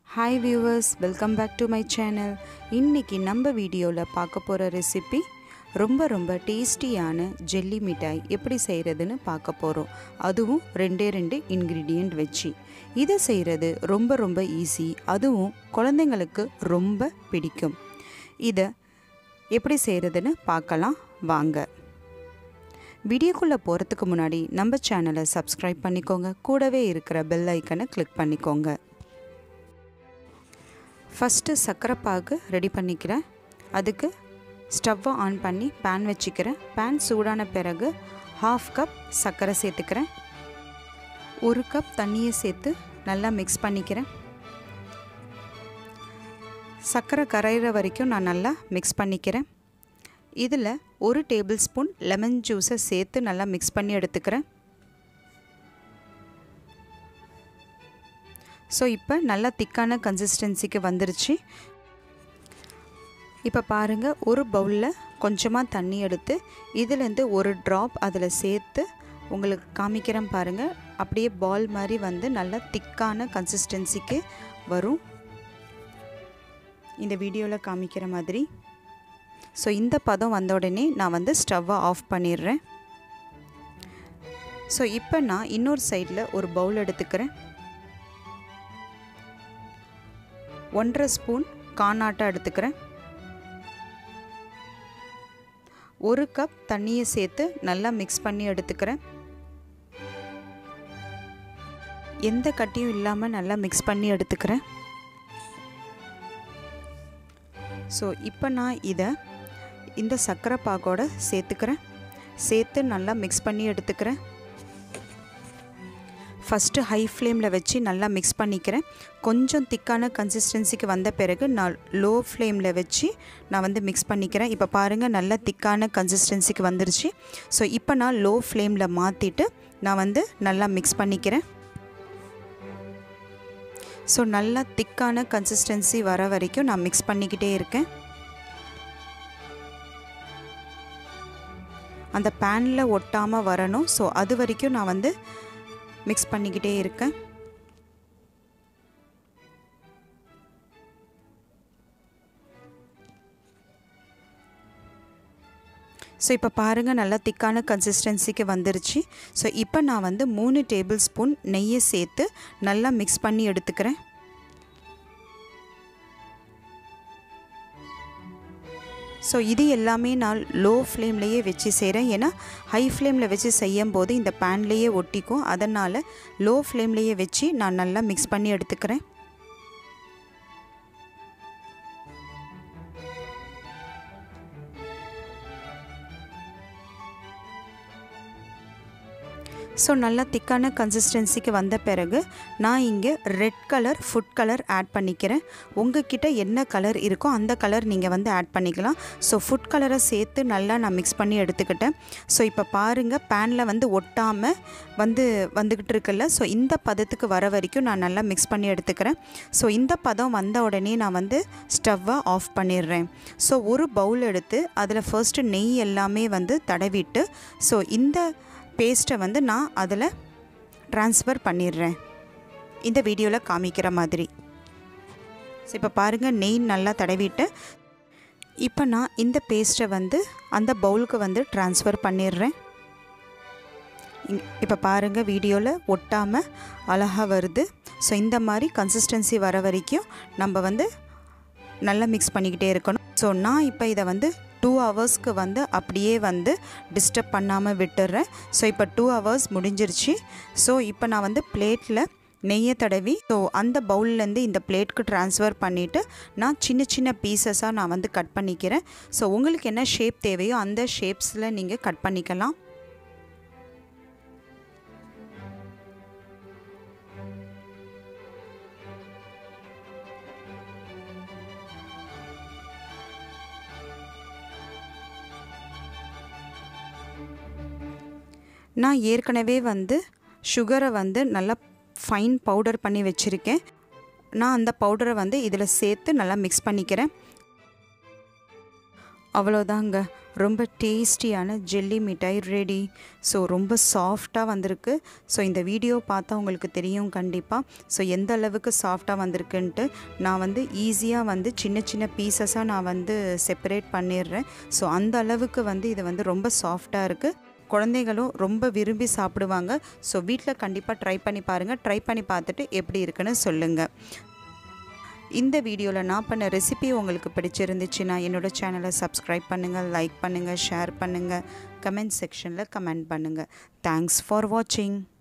hi viewers welcome back to my channel இன்றைக்கி நம்ம வீடியோவில் பார்க்க போகிற ரெசிபி ரொம்ப ரொம்ப டேஸ்டியான ஜெல்லி மிட்டாய் எப்படி செய்கிறதுன்னு பார்க்க போகிறோம் அதுவும் ரெண்டே ரெண்டு இன்க்ரீடியண்ட் வச்சு இதை செய்கிறது ரொம்ப ரொம்ப ஈஸி அதுவும் குழந்தைங்களுக்கு ரொம்ப பிடிக்கும் இதை எப்படி செய்கிறதுன்னு பார்க்கலாம் வாங்க வீடியோக்குள்ளே போகிறதுக்கு முன்னாடி நம்ம சேனலை சப்ஸ்கிரைப் பண்ணிக்கோங்க கூடவே இருக்கிற பெல் ஐக்கனை கிளிக் பண்ணிக்கோங்க ஃபஸ்ட்டு சர்க்கரை பாகு ரெடி பண்ணிக்கிறேன் அதுக்கு ஸ்டவ்வை ஆன் பண்ணி பேன் வச்சுக்கிறேன் பேன் சூடான பிறகு ஹாஃப் கப் சர்க்கரை சேர்த்துக்கிறேன் ஒரு கப் தண்ணியை சேர்த்து நல்லா மிக்ஸ் பண்ணிக்கிறேன் சர்க்கரை கரையிற வரைக்கும் நான் நல்லா மிக்ஸ் பண்ணிக்கிறேன் இதில் ஒரு டேபிள் ஸ்பூன் லெமன் ஜூஸை சேர்த்து நல்லா மிக்ஸ் பண்ணி எடுத்துக்கிறேன் ஸோ இப்போ நல்லா திக்கான கன்சிஸ்டன்சிக்கு வந்துருச்சு இப்போ பாருங்கள் ஒரு பவுலில் கொஞ்சமாக தண்ணி எடுத்து இதுலேருந்து ஒரு ட்ராப் அதில் சேர்த்து உங்களுக்கு காமிக்கிறேன் பாருங்கள் அப்படியே பால் மாதிரி வந்து நல்லா திக்கான கன்சிஸ்டன்சிக்கு வரும் இந்த வீடியோவில் காமிக்கிற மாதிரி ஸோ இந்த பதம் வந்த உடனே நான் வந்து ஸ்டவ்வை ஆஃப் பண்ணிடுறேன் ஸோ இப்போ நான் இன்னொரு சைடில் ஒரு பவுல் எடுத்துக்கிறேன் ஒன்றரை ஸ்பூன் கானாட்டை எடுத்துக்கிறேன் ஒரு கப் தண்ணியை சேர்த்து நல்லா மிக்ஸ் பண்ணி எடுத்துக்கிறேன் எந்த கட்டியும் இல்லாமல் நல்லா மிக்ஸ் பண்ணி எடுத்துக்கிறேன் ஸோ இப்போ நான் இதை இந்த சர்க்கரை பாகோட சேர்த்துக்கிறேன் சேர்த்து நல்லா மிக்ஸ் பண்ணி எடுத்துக்கிறேன் ஃபஸ்ட்டு ஹை ஃப்ளேமில் வச்சு நல்லா மிக்ஸ் பண்ணிக்கிறேன் கொஞ்சம் திக்கான கன்சிஸ்டன்சிக்கு வந்த பிறகு நான் லோ ஃப்ளேமில் வச்சு நான் வந்து மிக்ஸ் பண்ணிக்கிறேன் இப்போ பாருங்கள் நல்லா திக்கான கன்சிஸ்டன்சிக்கு வந்துருச்சு ஸோ இப்போ நான் லோ ஃப்ளேமில் மாற்றிட்டு நான் வந்து நல்லா மிக்ஸ் பண்ணிக்கிறேன் ஸோ நல்லா திக்கான கன்சிஸ்டன்சி வர வரைக்கும் நான் மிக்ஸ் பண்ணிக்கிட்டே இருக்கேன் அந்த பேனில் ஒட்டாமல் வரணும் ஸோ அது வரைக்கும் நான் வந்து மிக்ஸ் பண்ணிக்கிட்டே இருக்கேன் ஸோ இப்போ பாருங்கள் நல்லா திக்கான கன்சிஸ்டன்சிக்கு வந்துருச்சு ஸோ இப்போ நான் வந்து மூணு டேபிள் ஸ்பூன் நெய்யை சேர்த்து நல்லா மிக்ஸ் பண்ணி எடுத்துக்கிறேன் ஸோ இது எல்லாமே நான் லோ ஃப்ளேம்லேயே வச்சு செய்கிறேன் ஏன்னா ஹை ஃப்ளேமில் வச்சு செய்யும் போது இந்த பேன்லேயே ஒட்டிக்கும் அதனால் லோ ஃப்ளேம்லேயே வச்சு நான் நல்லா மிக்ஸ் பண்ணி எடுத்துக்கிறேன் ஸோ நல்லா திக்கான கன்சிஸ்டன்சிக்கு வந்த பிறகு நான் இங்கே red colour food colour add பண்ணிக்கிறேன் உங்ககிட்ட என்ன கலர் இருக்கோ அந்த கலர் நீங்கள் வந்து ஆட் பண்ணிக்கலாம் ஸோ ஃபுட் கலரை சேர்த்து நல்லா நான் மிக்ஸ் பண்ணி எடுத்துக்கிட்டேன் ஸோ இப்போ பாருங்கள் பேனில் வந்து ஒட்டாமல் வந்து வந்துக்கிட்டு இருக்குல்ல ஸோ இந்த பதத்துக்கு வர வரைக்கும் நான் நல்லா மிக்ஸ் பண்ணி எடுத்துக்கிறேன் ஸோ இந்த பதம் வந்த உடனே நான் வந்து ஸ்டவ்வை ஆஃப் பண்ணிடுறேன் ஸோ ஒரு பவுல் எடுத்து அதில் ஃபர்ஸ்ட்டு நெய் எல்லாமே வந்து தடவிட்டு ஸோ இந்த பேஸ்ட்டை வந்து நான் அதில் ட்ரான்ஸ்ஃபர் பண்ணிடுறேன் இந்த வீடியோவில் காமிக்கிற மாதிரி ஸோ இப்போ பாருங்கள் நெய் நல்லா தடவிட்டு இப்போ நான் இந்த பேஸ்ட்டை வந்து அந்த பவுலுக்கு வந்து ட்ரான்ஸ்ஃபர் பண்ணிடுறேன் இப்போ பாருங்கள் வீடியோவில் ஒட்டாமல் அழகாக வருது ஸோ இந்த மாதிரி கன்சிஸ்டன்சி வர வரைக்கும் நம்ம வந்து நல்லா மிக்ஸ் பண்ணிக்கிட்டே இருக்கணும் ஸோ நான் இப்போ இதை வந்து டூ ஹவர்ஸ்க்கு வந்து அப்படியே வந்து டிஸ்டர்ப் பண்ணாமல் விட்டுடுறேன் ஸோ இப்போ டூ ஹவர்ஸ் முடிஞ்சிருச்சு ஸோ இப்போ நான் வந்து பிளேட்டில் நெய்யை தடவி ஸோ அந்த பவுல்லேருந்து இந்த பிளேட்க்கு ட்ரான்ஸ்ஃபர் பண்ணிவிட்டு நான் சின்ன சின்ன பீசஸாக நான் வந்து கட் பண்ணிக்கிறேன் ஸோ உங்களுக்கு என்ன ஷேப் தேவையோ அந்த ஷேப்ஸில் நீங்கள் கட் பண்ணிக்கலாம் நான் ஏற்கனவே வந்து சுகரை வந்து நல்லா ஃபைன் பவுடர் பண்ணி வச்சுருக்கேன் நான் அந்த பவுடரை வந்து இதில் சேர்த்து நல்லா மிக்ஸ் பண்ணிக்கிறேன் அவ்வளோதாங்க ரொம்ப டேஸ்டியான ஜெல்லி மிட்டாய் ரெடி ஸோ ரொம்ப சாஃப்டாக வந்திருக்கு ஸோ இந்த வீடியோ பார்த்தா உங்களுக்கு தெரியும் கண்டிப்பாக ஸோ எந்த அளவுக்கு சாஃப்டாக வந்திருக்குன்ட்டு நான் வந்து ஈஸியாக வந்து சின்ன சின்ன பீசஸாக நான் வந்து செப்பரேட் பண்ணிடுறேன் ஸோ அந்த அளவுக்கு வந்து இது வந்து ரொம்ப சாஃப்டாக இருக்குது குழந்தைகளும் ரொம்ப விரும்பி சாப்பிடுவாங்க ஸோ வீட்டில் கண்டிப்பாக ட்ரை பண்ணி பாருங்கள் ட்ரை பண்ணி பார்த்துட்டு எப்படி இருக்குன்னு சொல்லுங்கள் இந்த வீடியோவில் நான் பண்ண ரெசிபி உங்களுக்கு பிடிச்சிருந்துச்சுன்னா என்னோடய சேனலை சப்ஸ்கிரைப் பண்ணுங்கள் லைக் பண்ணுங்கள் ஷேர் பண்ணுங்கள் கமெண்ட் செக்ஷனில் கமெண்ட் பண்ணுங்கள் தேங்க்ஸ் ஃபார் வாட்சிங்